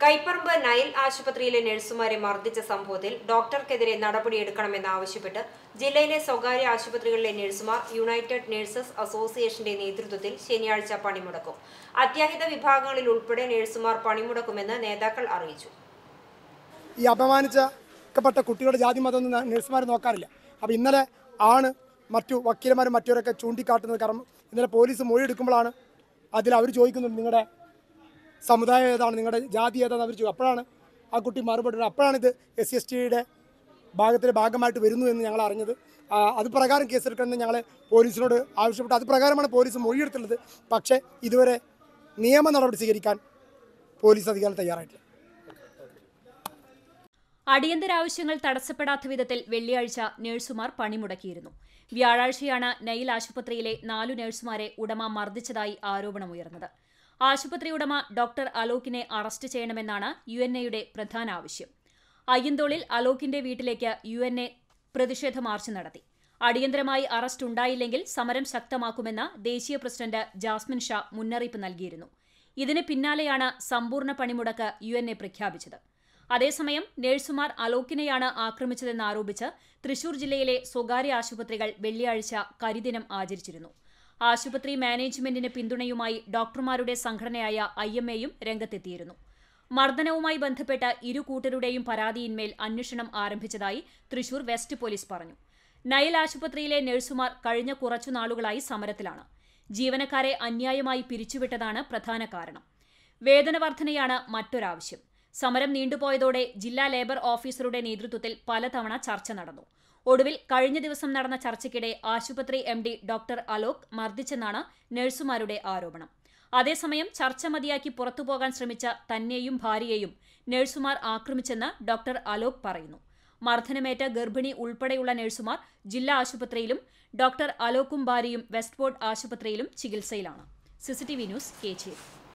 Kaiparambu Nile ആശുപത്രിയിലെ നഴ്സുമാരെ മർദ്ദിച്ച സംഭവത്തിൽ ഡോക്ടർക്കെതിരെ നടപടിയെടുക്കണമെന്നാവശ്യപ്പെട്ട് ജില്ലയിലെ സ്വകാര്യ ആശുപത്രികളിലെ നഴ്സുമാർ യുണൈറ്റഡ് നഴ്സസ് അസോസിയേഷന്റെ നേതൃത്വത്തിൽ ശനിയാഴ്ച പണിമുടക്കും അത്യാഹിത വിഭാഗങ്ങളിൽ ഉൾപ്പെടെ നഴ്സുമാർ പണിമുടക്കുമെന്ന് നേതാക്കൾ അറിയിച്ചു ഈ അപമാനിച്ചപ്പെട്ട കുട്ടികളുടെ ജാതി മതം നഴ്സുമാർ നോക്കാറില്ല അപ്പോൾ ഇന്നലെ ആണ് മറ്റു വക്കീലന്മാരും മറ്റവരൊക്കെ ചൂണ്ടിക്കാട്ടുന്നത് കാരണം ഇന്നലെ പോലീസ് മൊഴിയെടുക്കുമ്പോഴാണ് അതിൽ അവർ ചോദിക്കുന്നത് നിങ്ങളുടെ സമുദായം ഏതാണ് നിങ്ങളുടെ ജാതി ഏതാണെന്ന് അവർ ചോദിക്കും അപ്പോഴാണ് ആ കുട്ടി മറുപടി പറയുന്നത്. അപ്പോഴാണ് ഇത് എസ് സി എസ് ടിയുടെ ഭാഗത്തിൻ്റെ ഭാഗമായിട്ട് വരുന്നു എന്ന് ഞങ്ങൾ അറിഞ്ഞത് ആ, അത് പ്രകാരം കേസെടുക്കണമെന്ന് ഞങ്ങൾ പോലീസിനോട് ആവശ്യപ്പെട്ടു അത് പ്രകാരമാണ് പോലീസ് മൊഴിയെടുത്തുള്ളത് പക്ഷേ ഇതുവരെ നിയമ നടപടി സ്വീകരിക്കാൻ പോലീസ് അധികാരം തയ്യാറായിട്ടില്ല അടിയന്തരാവശ്യങ്ങൾ തടസ്സപ്പെടാത്ത വിധത്തിൽ വെള്ളിയാഴ്ച നഴ്സുമാർ പണിമുടക്കിയിരുന്നു വ്യാഴാഴ്ചയാണ് നയിൽ ആശുപത്രിയിലെ നാലു നഴ്സുമാരെ ഉടമ മർദ്ദിച്ചതായി ആരോപണമുയർന്നത് ആശുപത്രി ഉടമ ഡോക്ടർ അലോക്കിനെ അറസ്റ്റ് ചെയ്യണമെന്നാണ് യു എൻ എയുടെ പ്രധാന ആവശ്യം അയ്യന്തോളിൽ അലോക്കിന്റെ വീട്ടിലേക്ക് യു എൻ എ പ്രതിഷേധ മാർച്ച് നടത്തി അടിയന്തരമായി അറസ്റ്റ് ഉണ്ടായില്ലെങ്കിൽ സമരം ശക്തമാക്കുമെന്ന് ദേശീയ പ്രസിഡന്റ് ജാസ്മിൻ ഷാ മുന്നറിയിപ്പ് നൽകിയിരുന്നു ഇതിന് പിന്നാലെയാണ് സമ്പൂർണ്ണ പണിമുടക്ക് യു എൻ എ പ്രഖ്യാപിച്ചത് അതേസമയം നഴ്സുമാർ അലോക്കിനെയാണ് ആക്രമിച്ചതെന്ന് ആരോപിച്ച് തൃശൂർ ജില്ലയിലെ സ്വകാര്യ ആശുപത്രികൾ വെള്ളിയാഴ്ച കരിദിനം ആചരിച്ചിരുന്നു ആശുപത്രി മാനേജ്മെന്റിന് പിന്തുണയുമായി ഡോക്ടർമാരുടെ സംഘടനയായ ഐ എം എയും രംഗത്തെത്തിയിരുന്നു മർദ്ദനവുമായി ബന്ധപ്പെട്ട ഇരു കൂട്ടരുടെയും പരാതിയിന്മേൽ അന്വേഷണം ആരംഭിച്ചതായി തൃശൂർ വെസ്റ്റ് പോലീസ് പറഞ്ഞു നയൽ ആശുപത്രിയിലെ നഴ്സുമാർ കഴിഞ്ഞ കുറച്ചു നാളുകളായി സമരത്തിലാണ് ജീവനക്കാരെ അന്യായമായി പിരിച്ചുവിട്ടതാണ് പ്രധാന കാരണം വേതന വർധനയാണ് മറ്റൊരാവശ്യം സമരം നീണ്ടുപോയതോടെ ജില്ലാ ലേബർ ഓഫീസറുടെ നേതൃത്വത്തിൽ പലതവണ ചർച്ച നടന്നു ഒടുവിൽ കഴിഞ്ഞ ദിവസം നടന്ന ചർച്ചയ്ക്കിടെ ആശുപത്രി എം ഡി ഡോക്ടർ അലോക് മർദ്ദിച്ചെന്നാണ് നഴ്സുമാരുടെ ആരോപണം അതേസമയം ചർച്ച മതിയാക്കി പുറത്തുപോകാൻ ശ്രമിച്ച തന്നെയും ഭാര്യയെയും നഴ്സുമാർ ആക്രമിച്ചെന്ന് ഡോക്ടർ അലോക് പറയുന്നു മർദ്ദനമേറ്റ ഗർഭിണി ഉൾപ്പെടെയുള്ള നഴ്സുമാർ ജില്ലാ ആശുപത്രിയിലും ഡോക്ടർ അലോക്കും ഭാര്യയും വെസ്റ്റ് ബോർഡ് ആശുപത്രിയിലും ചികിത്സയിലാണ് സിസിടിവി ന്യൂസ് കേച്ചേരി